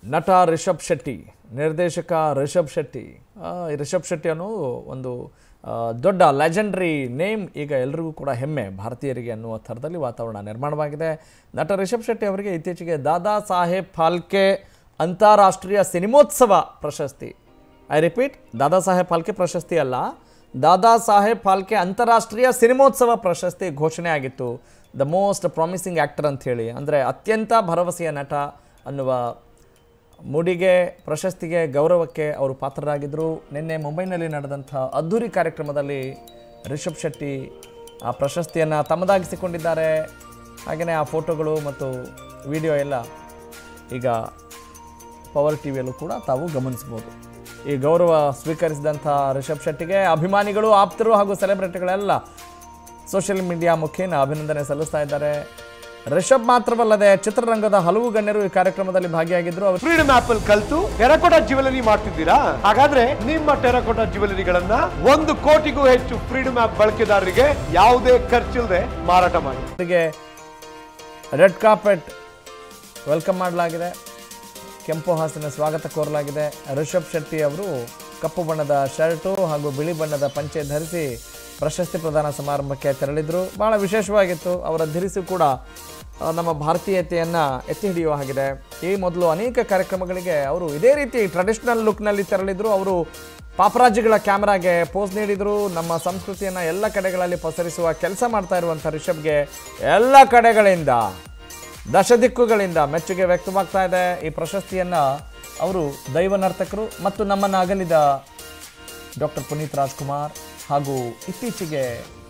ನಟ ರಿಷಬ್ ಶೆಟ್ಟಿ ನಿರ್ದೇಶಕ ರಿಷಬ್ ಶೆಟ್ಟಿ ಆ, ಈ ರಿಷಬ್ ಶೆಟ್ಟಿ ಅನ್ನೋ ಒಂದು ಆ, ದೊಡ್ಡ ಲೆಜೆಂಡ್ರಿ ನೇಮ್ ಈಗ ಎಲ್ರಿಗೂ ಕೂಡ ಹೆಮ್ಮೆ ಭಾರತೀಯರಿಗೆ ಅನ್ನುವ ಥರದಲ್ಲಿ ವಾತಾವರಣ ನಿರ್ಮಾಣವಾಗಿದೆ ನಟ ರಿಷಬ್ ಶೆಟ್ಟಿ ಅವರಿಗೆ ಇತ್ತೀಚೆಗೆ ದಾದಾ ಸಾಹೇಬ್ ಫಾಲ್ಕೆ ಅಂತಾರಾಷ್ಟ್ರೀಯ ಸಿನಿಮೋತ್ಸವ ಪ್ರಶಸ್ತಿ ಐ ರಿಪೀಟ್ ದಾದಾ ಸಾಹೇಬ್ ಫಾಲ್ಕೆ ಪ್ರಶಸ್ತಿ ಅಲ್ಲ ದಾದಾ ಸಾಹೇಬ್ ಫಾಲ್ಕೆ ಅಂತಾರಾಷ್ಟ್ರೀಯ ಸಿನಿಮೋತ್ಸವ ಪ್ರಶಸ್ತಿ ಘೋಷಣೆ ಆಗಿತ್ತು ದ ಮೋಸ್ಟ್ ಪ್ರಾಮಿಸಿಂಗ್ ಆ್ಯಕ್ಟರ್ ಅಂತ ಹೇಳಿ ಅಂದರೆ ಅತ್ಯಂತ ಭರವಸೆಯ ನಟ ಅನ್ನುವ ಮೂಡಿಗೆ ಪ್ರಶಸ್ತಿಗೆ ಗೌರವಕ್ಕೆ ಅವರು ಪಾತ್ರರಾಗಿದ್ದರು ನಿನ್ನೆ ಮುಂಬೈನಲ್ಲಿ ನಡೆದಂಥ ಅದ್ಧೂರಿ ಕಾರ್ಯಕ್ರಮದಲ್ಲಿ ರಿಷಬ್ ಶೆಟ್ಟಿ ಆ ಪ್ರಶಸ್ತಿಯನ್ನು ತಮ್ಮದಾಗಿಸಿಕೊಂಡಿದ್ದಾರೆ ಹಾಗೆಯೇ ಆ ಫೋಟೋಗಳು ಮತ್ತು ವಿಡಿಯೋ ಎಲ್ಲ ಈಗ ಪವರ್ ಟಿವಿಯಲ್ಲೂ ಕೂಡ ತಾವು ಗಮನಿಸ್ಬೋದು ಈ ಗೌರವ ಸ್ವೀಕರಿಸಿದಂಥ ರಿಷಬ್ ಶೆಟ್ಟಿಗೆ ಅಭಿಮಾನಿಗಳು ಆಪ್ತರು ಹಾಗೂ ಸೆಲೆಬ್ರಿಟಿಗಳೆಲ್ಲ ಸೋಷಿಯಲ್ ಮೀಡಿಯಾ ಮುಖೇನ ಅಭಿನಂದನೆ ಸಲ್ಲಿಸ್ತಾ ಇದ್ದಾರೆ ರಿಷಬ್ ಮಾತ್ರವಲ್ಲದೆ ಚಿತ್ರರಂಗದ ಹಲವು ಗಣ್ಯರು ಈ ಕಾರ್ಯಕ್ರಮದಲ್ಲಿ ಭಾಗಿಯಾಗಿದ್ದರು ಅವರು ಫ್ರೀಡಮ್ ಆಪ್ ಅಲ್ಲಿ ಕಲ್ತು ಟೆರಕೋಟಾ ಜ್ಯುವೆಲರಿ ಮಾಡ್ತಿದ್ದೀರಾ ಹಾಗಾದ್ರೆ ನಿಮ್ಮ ಟೆರಕೋಟಾ ಜ್ಯುವೆಲರಿಗಳನ್ನ ಒಂದು ಕೋಟಿಗೂ ಹೆಚ್ಚು ಫ್ರೀಡಮ್ ಆಪ್ ಬಳಕೆದಾರರಿಗೆ ಯಾವುದೇ ಖರ್ಚಿಲ್ಲದೆ ಮಾರಾಟ ಮಾಡಿ ಅವರಿಗೆ ರೆಡ್ ಕಾರ್ಪೆಟ್ ವೆಲ್ಕಮ್ ಮಾಡಲಾಗಿದೆ ಕೆಂಪು ಹಾಸಿನ ಸ್ವಾಗತ ಕೋರಲಾಗಿದೆ ರಿಷಬ್ ಶೆಟ್ಟಿ ಅವರು ಕಪ್ಪು ಬಣ್ಣದ ಶರ್ಟು ಹಾಗೂ ಬಿಳಿ ಬಣ್ಣದ ಪಂಚೆ ಧರಿಸಿ ಪ್ರಶಸ್ತಿ ಪ್ರದಾನ ಸಮಾರಂಭಕ್ಕೆ ತೆರಳಿದ್ರು ಬಹಳ ವಿಶೇಷವಾಗಿತ್ತು ಅವರ ಧಿರಿಸು ಕೂಡ ಆ, ನಮ್ಮ ಭಾರತೀಯತೆಯನ್ನು ಎತ್ತಿ ಹಿಡಿಯುವ ಹಾಗಿದೆ ಈ ಮೊದಲು ಅನೇಕ ಕಾರ್ಯಕ್ರಮಗಳಿಗೆ ಅವರು ಇದೇ ರೀತಿ ಟ್ರೆಡಿಷನಲ್ ಲುಕ್ನಲ್ಲಿ ತೆರಳಿದ್ರು ಅವರು ಪಾಪರಾಜಿಗಳ ಕ್ಯಾಮ್ರಾಗೆ ಪೋಸ್ ನೀಡಿದರು ನಮ್ಮ ಸಂಸ್ಕೃತಿಯನ್ನು ಎಲ್ಲ ಕಡೆಗಳಲ್ಲಿ ಪಸರಿಸುವ ಕೆಲಸ ಮಾಡ್ತಾ ಇರುವಂಥ ರಿಷಬ್ಗೆ ಎಲ್ಲ ಕಡೆಗಳಿಂದ ದಶದಿಕ್ಕುಗಳಿಂದ ಮೆಚ್ಚುಗೆ ವ್ಯಕ್ತವಾಗ್ತಾ ಇದೆ ಈ ಪ್ರಶಸ್ತಿಯನ್ನು ಅವರು ದೈವ ನರ್ತಕರು ಮತ್ತು ನಮ್ಮನ್ನು ಅಗಲಿದ ಡಾಕ್ಟರ್ ಪುನೀತ್ ರಾಜ್ಕುಮಾರ್ ಹಾಗೂ ಇತ್ತೀಚೆಗೆ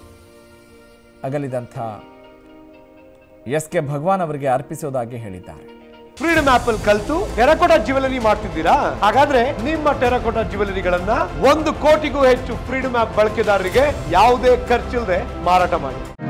ಅಗಲಿದಂಥ ಎಸ್ ಕೆ ಭಗವಾನ್ ಅವರಿಗೆ ಅರ್ಪಿಸುವುದಾಗಿ ಹೇಳಿದ್ದಾರೆ ಫ್ರೀಡಮ್ ಆಪ್ ಅಲ್ಲಿ ಕಲ್ತು ಟೆರಕೋಟಾ ಜ್ಯುವೆಲರಿ ಮಾಡ್ತಿದ್ದೀರಾ ಹಾಗಾದ್ರೆ ನಿಮ್ಮ ಟೆರಕೋಟಾ ಜ್ಯುವೆಲರಿಗಳನ್ನ ಒಂದು ಕೋಟಿಗೂ ಹೆಚ್ಚು ಫ್ರೀಡಮ್ ಆಪ್ ಬಳಕೆದಾರರಿಗೆ ಯಾವುದೇ ಖರ್ಚಿಲ್ಲದೆ ಮಾರಾಟ ಮಾಡಿ